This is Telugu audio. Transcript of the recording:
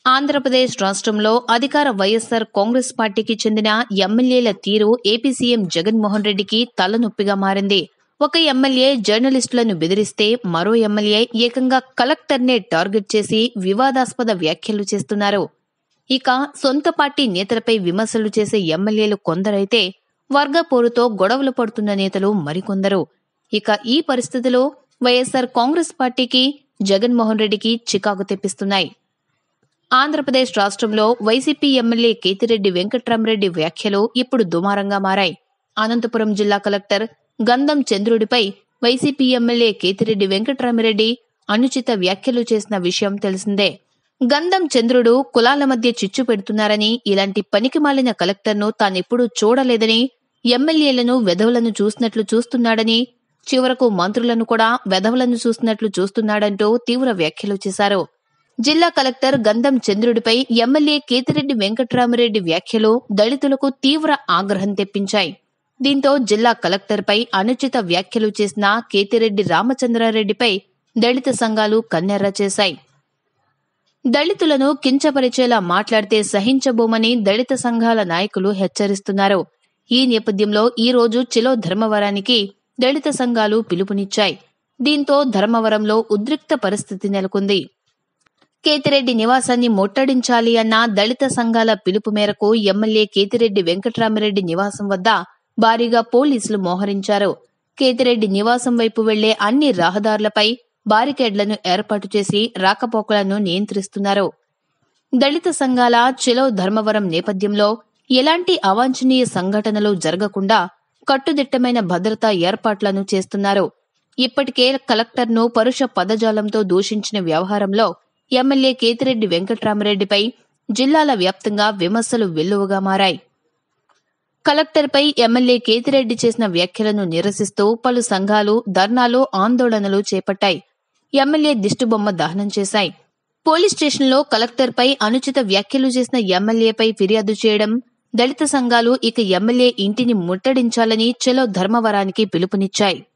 ఆంధ్రప్రదేశ్ రాష్ట్రంలో అధికార వైఎస్సార్ కాంగ్రెస్ పార్టీకి చెందిన ఎమ్మెల్యేల తీరు ఏపీ సీఎం జగన్మోహన్ రెడ్డికి తలనొప్పిగా మారింది ఒక ఎమ్మెల్యే జర్నలిస్టులను బెదిరిస్తే మరో ఎమ్మెల్యే ఏకంగా కలెక్టర్నే టార్గెట్ చేసి వివాదాస్పద వ్యాఖ్యలు చేస్తున్నారు ఇక సొంత పార్టీ నేతలపై విమర్శలు చేసే ఎమ్మెల్యేలు కొందరైతే వర్గ పోరుతో గొడవలు పడుతున్న నేతలు మరికొందరు ఇక ఈ పరిస్థితిలో వైఎస్సార్ కాంగ్రెస్ పార్టీకి జగన్మోహన్ రెడ్డికి చికాకు తెప్పిస్తున్నాయి ఆంధ్రప్రదేశ్ రాష్ట్రంలో వైసీపీ ఎమ్మెల్యే కేతిరెడ్డి వెంకట్రామరెడ్డి వ్యాఖ్యలు ఇప్పుడు దుమారంగా మారాయి అనంతపురం జిల్లా కలెక్టర్ గంధం చంద్రుడిపై వైసీపీ ఎమ్మెల్యే కేతిరెడ్డి వెంకట్రామిరెడ్డి అనుచిత వ్యాఖ్యలు చేసిన విషయం తెలిసిందే గంధం చంద్రుడు కులాల మధ్య చిచ్చు పెడుతున్నారని ఇలాంటి పనికిమాలిన కలెక్టర్ను తానెప్పుడూ చూడలేదని ఎమ్మెల్యేలను వెధవులను చూసినట్లు చూస్తున్నాడని చివరకు మంత్రులను కూడా వెధవులను చూసినట్లు చూస్తున్నాడంటూ తీవ్ర వ్యాఖ్యలు చేశారు జిల్లా కలెక్టర్ గంధం చంద్రుడిపై ఎమ్మెల్యే కేతిరెడ్డి వెంకట్రామరెడ్డి వ్యాఖ్యలు దళితులకు తీవ్ర ఆగ్రహం తెప్పించాయి దీంతో జిల్లా కలెక్టర్పై అనుచిత వ్యాఖ్యలు చేసిన కేతిరెడ్డి రామచంద్రారెడ్డిపై దళిత సంఘాలు కన్నెర్ర చేశాయి దళితులను కించపరిచేలా మాట్లాడితే సహించబోమని దళిత సంఘాల నాయకులు హెచ్చరిస్తున్నారు ఈ నేపథ్యంలో ఈ రోజు చిలో ధర్మవరానికి దళిత సంఘాలు పిలుపునిచ్చాయి దీంతో ధర్మవరంలో ఉద్రిక్త పరిస్థితి నెలకొంది కేతిరెడ్డి నివాసాన్ని ముట్టడించాలి అన్న దళిత సంఘాల పిలుపు మేరకు ఎమ్మెల్యే కేతిరెడ్డి వెంకట్రామిరెడ్డి నివాసం వద్ద భారీగా పోలీసులు మోహరించారు కేతిరెడ్డి నివాసం వైపు వెళ్లే అన్ని రహదారులపై బారికేడ్లను ఏర్పాటు చేసి రాకపోకలను నియంత్రిస్తున్నారు దళిత సంఘాల చెలో ధర్మవరం నేపథ్యంలో ఎలాంటి అవాంఛనీయ సంఘటనలు జరగకుండా కట్టుదిట్టమైన భద్రతా ఏర్పాట్లను చేస్తున్నారు ఇప్పటికే కలెక్టర్ను పరుష పదజాలంతో దూషించిన వ్యవహారంలో ఎమ్మెల్యే కేతిరెడ్డి వెంకట్రామరెడ్డిపై జిల్లాల వ్యాప్తంగా విమర్శలు వెల్లువగా మారాయి కలెక్టర్పై ఎమ్మెల్యే కేతిరెడ్డి చేసిన వ్యాఖ్యలను నిరసిస్తూ పలు సంఘాలు ధర్నాలు ఆందోళనలు చేపట్టాయి ఎమ్మెల్యే దిష్టిబొమ్మ దహనం చేశాయి పోలీస్ స్టేషన్లో కలెక్టర్పై అనుచిత వ్యాఖ్యలు చేసిన ఎమ్మెల్యేపై ఫిర్యాదు చేయడం దళిత సంఘాలు ఇక ఎమ్మెల్యే ఇంటిని ముట్టడించాలని చెలో ధర్మవరానికి పిలుపునిచ్చాయి